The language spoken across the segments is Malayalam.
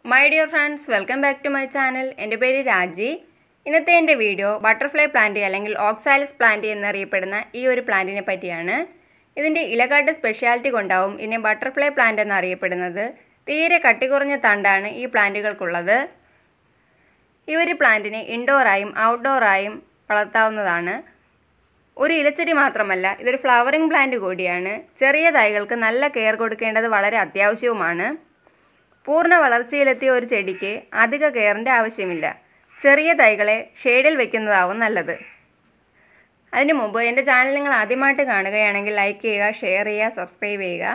my dear friends welcome back to my channel എൻ്റെ പേര് രാജി ഇന്നത്തെ എൻ്റെ വീഡിയോ ബട്ടർഫ്ലൈ പ്ലാന്റ് അല്ലെങ്കിൽ ഓക്സാലിസ് പ്ലാന്റ് എന്നറിയപ്പെടുന്ന ഈ ഒരു പ്ലാന്റിനെ പറ്റിയാണ് ഇതിൻ്റെ ഇലകാട്ട് സ്പെഷ്യാലിറ്റി കൊണ്ടാവും ഇതിനെ ബട്ടർഫ്ലൈ പ്ലാന്റ് എന്നറിയപ്പെടുന്നത് തീരെ കട്ടി കുറഞ്ഞ തണ്ടാണ് ഈ പ്ലാന്റുകൾക്കുള്ളത് ഈ ഒരു പ്ലാന്റിനെ ഇൻഡോറായും ഔട്ട്ഡോറായും വളർത്താവുന്നതാണ് ഒരു ഇലച്ചെടി മാത്രമല്ല ഇതൊരു ഫ്ലവറിംഗ് പ്ലാന്റ് കൂടിയാണ് ചെറിയ തൈകൾക്ക് നല്ല കെയർ കൊടുക്കേണ്ടത് വളരെ അത്യാവശ്യവുമാണ് പൂർണ്ണ വളർച്ചയിലെത്തിയ ഒരു ചെടിക്ക് അധിക കെയറിൻ്റെ ആവശ്യമില്ല ചെറിയ തൈകളെ ഷെയ്ഡിൽ വെക്കുന്നതാവും നല്ലത് അതിനു മുമ്പ് എൻ്റെ ചാനൽ നിങ്ങൾ ആദ്യമായിട്ട് കാണുകയാണെങ്കിൽ ലൈക്ക് ചെയ്യുക ഷെയർ ചെയ്യുക സബ്സ്ക്രൈബ് ചെയ്യുക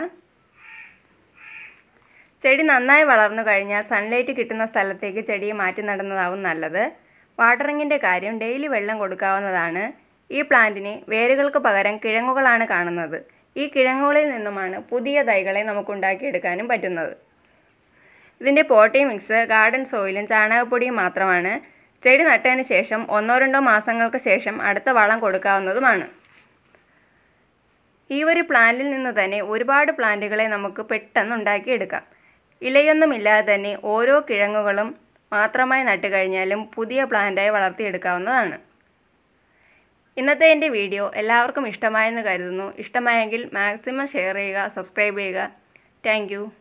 ചെടി നന്നായി വളർന്നു കഴിഞ്ഞാൽ സൺലൈറ്റ് കിട്ടുന്ന സ്ഥലത്തേക്ക് ചെടിയെ മാറ്റി നടുന്നതാവും നല്ലത് വാട്ടറിങ്ങിൻ്റെ കാര്യം ഡെയിലി വെള്ളം കൊടുക്കാവുന്നതാണ് ഈ പ്ലാന്റിന് വേരുകൾക്ക് പകരം കിഴങ്ങുകളാണ് കാണുന്നത് ഈ കിഴങ്ങുകളിൽ നിന്നുമാണ് പുതിയ തൈകളെ നമുക്ക് ഉണ്ടാക്കിയെടുക്കാനും പറ്റുന്നത് ഇതിൻ്റെ പോട്ടി മിക്സ് ഗാർഡൻ സോയിലും ചാണകപ്പൊടിയും മാത്രമാണ് ചെടി നട്ടതിന് ശേഷം ഒന്നോ രണ്ടോ മാസങ്ങൾക്ക് ശേഷം അടുത്ത വളം കൊടുക്കാവുന്നതുമാണ് ഈ ഒരു പ്ലാന്റിൽ നിന്ന് തന്നെ ഒരുപാട് പ്ലാന്റുകളെ നമുക്ക് പെട്ടെന്ന് ഉണ്ടാക്കിയെടുക്കാം ഇലയൊന്നുമില്ലാതെ തന്നെ ഓരോ കിഴങ്ങുകളും മാത്രമായി നട്ടു കഴിഞ്ഞാലും പുതിയ പ്ലാന്റായി വളർത്തിയെടുക്കാവുന്നതാണ് ഇന്നത്തെ എൻ്റെ വീഡിയോ എല്ലാവർക്കും ഇഷ്ടമായെന്ന് കരുതുന്നു ഇഷ്ടമായെങ്കിൽ മാക്സിമം ഷെയർ ചെയ്യുക സബ്സ്ക്രൈബ് ചെയ്യുക താങ്ക്